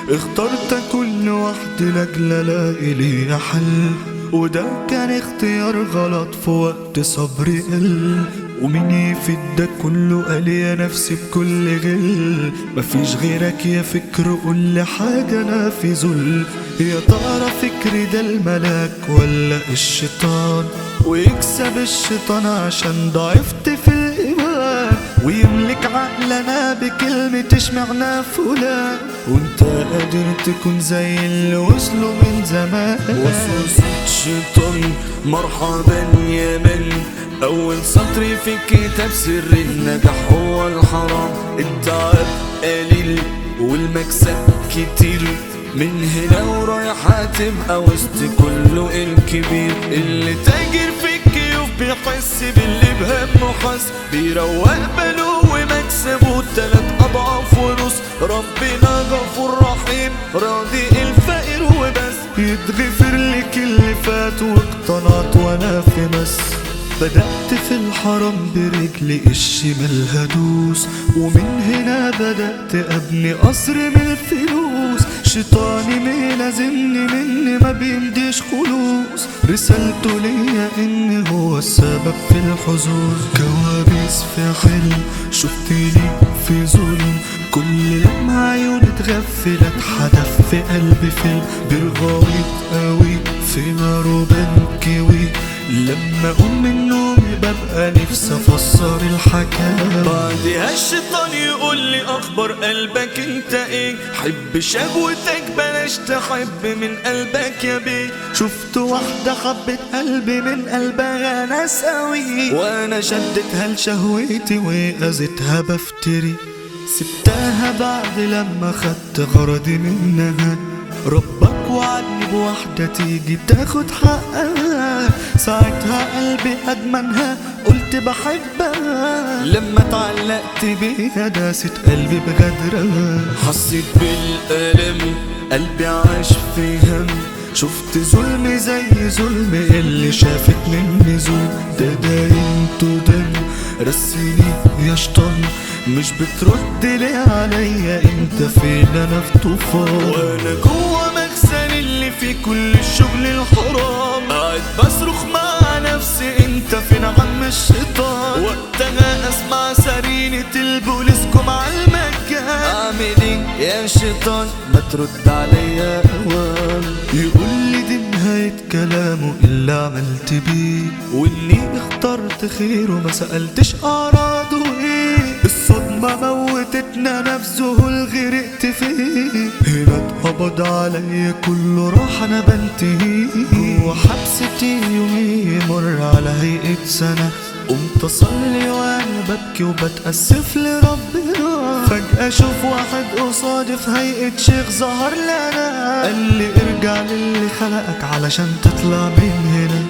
اخترت اكون لوحدي لاجل الاقي لي حل وده كان اختيار غلط في وقت صبري قل ومين يفيد ده كله قال يا نفسي بكل غل مفيش غيرك يا فكر قول لي حاجة انا في ذل يا ترى فكري ده الملاك ولا الشيطان ويكسب الشيطان عشان ضعفت في الإيمان ويملك عقلنا بكلمة اشمعنا فلان وانت قادر تكون زي اللي وصلوا من زمان وسوسة شيطان مرحبا يا من أول سطر في كتاب سر النجاح هو الحرام التعب قليل والمكسب كتير من هنا ورايح هتبقى وسط كله الكبير اللي تاجر في الكيوف بيحس باللي بهمه حس بيروق باله ومكسبه تلات أضعاف ونص ربنا غفور رحيم راضي الفقير وبس يتغفر لك اللي فات واقتنعت وانا في مس بدأت في الحرم برجلي الشمال هدوس ومن هنا بدأت أبني قصر من الفلوس شيطاني ملازمني مني ما بيمديش خلوص رسالته ليا إن هو السبب في الحزن كوابيس في حلم شفتني في ظلم كل لما عيوني اتغفلت حدف في قلبي فيلم بالغويط قوي في نار وبنكوي لما اقوم من نومي ببقى نفسي افسر الحكايه بعدها الشيطان يقول لي اخبر قلبك انت ايه حب شهوتك بلاش تحب من قلبك يا بيه شفت واحدة حبت قلبي من قلبها ناس قوي وانا شدتها لشهوتي واذيتها بفتري سبتها بعد لما خدت غرضي منها ربك وعدني بواحدة تيجي تاخد حقها ساعتها قلبي أدمنها قلت بحبها لما اتعلقت بيها داست قلبي بغدرها حسيت بالألم قلبي عاش في هم شفت ظلم زي ظلم اللي شافت مني ظلم ده دايم دم رسيني يا شطان مش بترد ليه عليا انت فين انا في طوفان وانا جوه مخزن اللي فيه كل الشغل الحرام قاعد بصرخ مع نفسي انت فين عم الشيطان وقتها اسمع سرينة البوليس جم على المكان اعمل ايه يا شيطان ما ترد عليا اوام يقول لي دي نهاية كلامه اللي عملت بيه واني اخترت خير وما سألتش اعراضه ايه الصدمة موتتنا نفسه غرقت فيه هنا اتقبض عليا كله راح انا بنتهي جوا حبستي يومي يمر على هيئة سنة قمت اصلي وانا ببكي وبتأسف لربنا فجأة اشوف واحد قصادي في هيئة شيخ ظهر لنا قال لي ارجع للي خلقك علشان تطلع من هنا